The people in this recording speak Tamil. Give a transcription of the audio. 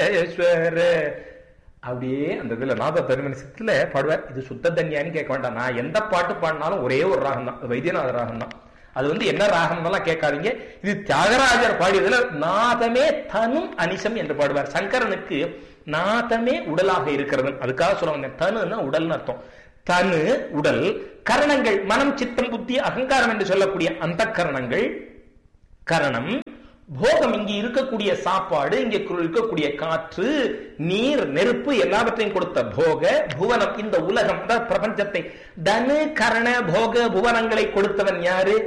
சர்வேஸ்வர அப்படியே அந்த இதுல நாத தருமனிசத்துல பாடுவார் இது சுத்த தன்யான்னு கேட்க வேண்டாம் நான் எந்த பாட்டு பாடினாலும் ஒரே ஒரு ராகம் தான் வைத்தியநாத ராகம் தான் அது வந்து என்ன ராகம்லாம் கேட்காதீங்க இது தியாகராஜர் பாடியதுல நாதமே தனும் அனிசம் என்று பாடுவார் சங்கரனுக்கு நாதமே உடலாக இருக்கிறது அதுக்காக சொல்ல வந்தேன் தனுன்னா உடல்னு அர்த்தம் தனு உடல் கரணங்கள் மனம் சித்தம் புத்தி அகங்காரம் என்று சொல்லக்கூடிய அந்த கரணங்கள் கரணம் போகம் இங்கே இருக்கக்கூடிய சாப்பாடு இங்கே இருக்கக்கூடிய காற்று நீர் நெருப்பு எல்லாவற்றையும் கொடுத்த போக புவனம் இந்த உலகம் அதாவது பிரபஞ்சத்தை தனு கரண போக புவனங்களை கொடுத்தவன் யாரு